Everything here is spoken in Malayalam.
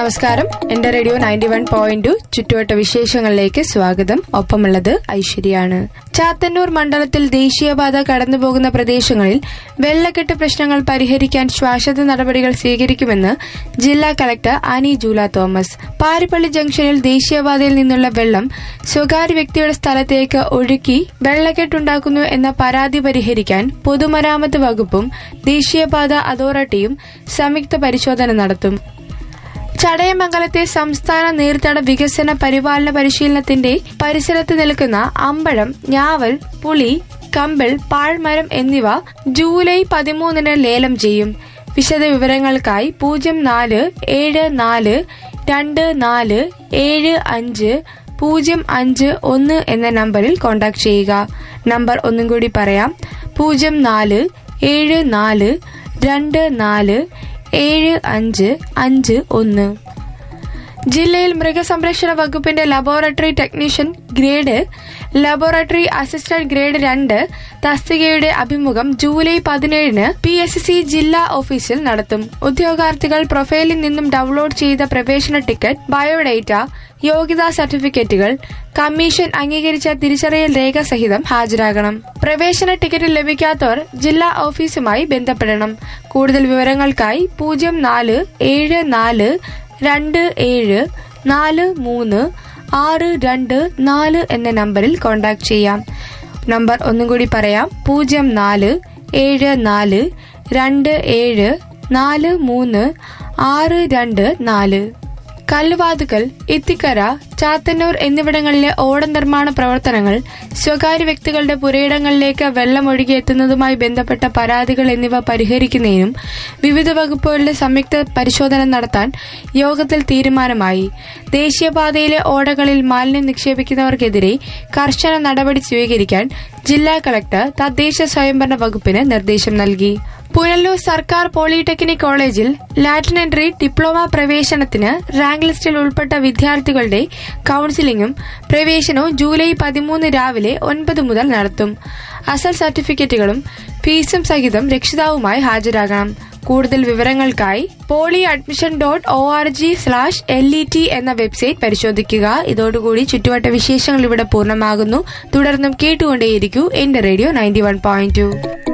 നമസ്കാരം എന്റെ radio ninety one point two ചുറ്റുവട്ട വിശേഷങ്ങളിലേക്ക് സ്വാഗതം ഒപ്പമുള്ളത് ഐശ്വര്യാണ് ചാത്തന്നൂർ മണ്ഡലത്തിൽ ദേശീയപാത കടന്നുപോകുന്ന പ്രദേശങ്ങളിൽ വെള്ളക്കെട്ട് പ്രശ്നങ്ങൾ പരിഹരിക്കാൻ ശ്വാസത നടപടികൾ സ്വീകരിക്കുമെന്ന് ജില്ലാ കളക്ടർ ആനി ജൂല തോമസ് പാരിപ്പള്ളി ജംഗ്ഷനിൽ ദേശീയപാതയിൽ നിന്നുള്ള വെള്ളം സ്വകാര്യ വ്യക്തിയുടെ സ്ഥലത്തേക്ക് ഒഴുക്കി വെള്ളക്കെട്ടുണ്ടാക്കുന്നു എന്ന പരാതി പരിഹരിക്കാൻ പൊതുമരാമത്ത് വകുപ്പും ദേശീയപാത അതോറിറ്റിയും സംയുക്ത പരിശോധന നടത്തും ചടയമംഗലത്തെ സംസ്ഥാന നീർത്തട വികസന പരിപാലന പരിശീലനത്തിന്റെ പരിസരത്ത് നിൽക്കുന്ന അമ്പഴം ഞാവൽ പുളി കമ്പിൾ പാഴ്മരം എന്നിവ ജൂലൈ പതിമൂന്നിന് ലേലം ചെയ്യും വിശദ വിവരങ്ങൾക്കായി പൂജ്യം നാല് ഏഴ് നാല് രണ്ട് നാല് ഏഴ് അഞ്ച് പൂജ്യം അഞ്ച് ഒന്ന് എന്ന നമ്പറിൽ കോൺടാക്ട് ചെയ്യുക നമ്പർ ഒന്നും കൂടി പറയാം പൂജ്യം നാല് ഏഴ് നാല് രണ്ട് നാല് ഏഴ് അഞ്ച് അഞ്ച് ഒന്ന് ജില്ലയിൽ മൃഗസംരക്ഷണ വകുപ്പിന്റെ laboratory technician grade laboratory assistant grade രണ്ട് തസ്തികയുടെ അഭിമുഖം ജൂലൈ പതിനേഴിന് പി എസ് സി ജില്ലാ ഓഫീസിൽ നടത്തും ഉദ്യോഗാർത്ഥികൾ പ്രൊഫൈലിൽ നിന്നും ഡൗൺലോഡ് ചെയ്ത പ്രവേശന ടിക്കറ്റ് ബയോഡേറ്റ യോഗ്യതാ സർട്ടിഫിക്കറ്റുകൾ കമ്മീഷൻ അംഗീകരിച്ച തിരിച്ചറിയൽ രേഖ സഹിതം ഹാജരാകണം പ്രവേശന ടിക്കറ്റ് ലഭിക്കാത്തവർ ജില്ലാ ഓഫീസുമായി ബന്ധപ്പെടണം കൂടുതൽ വിവരങ്ങൾക്കായി പൂജ്യം നാല് ഏഴ് നാല് രണ്ട് ഏഴ് നാല് മൂന്ന് ആറ് രണ്ട് നാല് എന്ന നമ്പറിൽ കോൺടാക്ട് ചെയ്യാം നമ്പർ ഒന്നും കൂടി പറയാം പൂജ്യം നാല് ഏഴ് നാല് രണ്ട് ഏഴ് നാല് മൂന്ന് ആറ് രണ്ട് നാല് കല്ലുവാതുക്കൽ ഇത്തിക്കര ചാത്തന്നൂർ എന്നിവിടങ്ങളിലെ ഓട നിർമ്മാണ പ്രവർത്തനങ്ങൾ സ്വകാര്യ വ്യക്തികളുടെ പുരയിടങ്ങളിലേക്ക് വെള്ളമൊഴുകി എത്തുന്നതുമായി ബന്ധപ്പെട്ട പരാതികൾ എന്നിവ പരിഹരിക്കുന്നതിനും വിവിധ വകുപ്പുകളുടെ സംയുക്ത പരിശോധന നടത്താൻ യോഗത്തിൽ തീരുമാനമായി ദേശീയപാതയിലെ ഓടകളിൽ മാലിന്യം നിക്ഷേപിക്കുന്നവർക്കെതിരെ കർശന നടപടി സ്വീകരിക്കാൻ ജില്ലാ കളക്ടർ തദ്ദേശ സ്വയംഭരണ വകുപ്പിന് നിർദ്ദേശം നൽകി പുനലൂർ സർക്കാർ പോളിടെക്നിക് കോളേജിൽ ലാറ്റിൻ എൻട്രി ഡിപ്ലോമ പ്രവേശനത്തിന് റാങ്ക് ലിസ്റ്റിൽ ഉൾപ്പെട്ട വിദ്യാർത്ഥികളുടെ കൌൺസിലിംഗും പ്രവേശനവും ജൂലൈ പതിമൂന്ന് രാവിലെ ഒൻപത് മുതൽ നടത്തും അസൽ സർട്ടിഫിക്കറ്റുകളും ഫീസും സഹിതം രക്ഷിതാവുമായി ഹാജരാകണം കൂടുതൽ വിവരങ്ങൾക്കായി poly admission dot O R G slash L E T എന്ന വെബ്സൈറ്റ് പരിശോധിക്കുക ഇതോടുകൂടി ചുറ്റുവട്ട വിശേഷങ്ങൾ ഇവിടെ പൂർണ്ണമാകുന്നു തുടർന്നും കേട്ടുകൊണ്ടേയിരിക്കൂ എന്റെ radio ninety one point to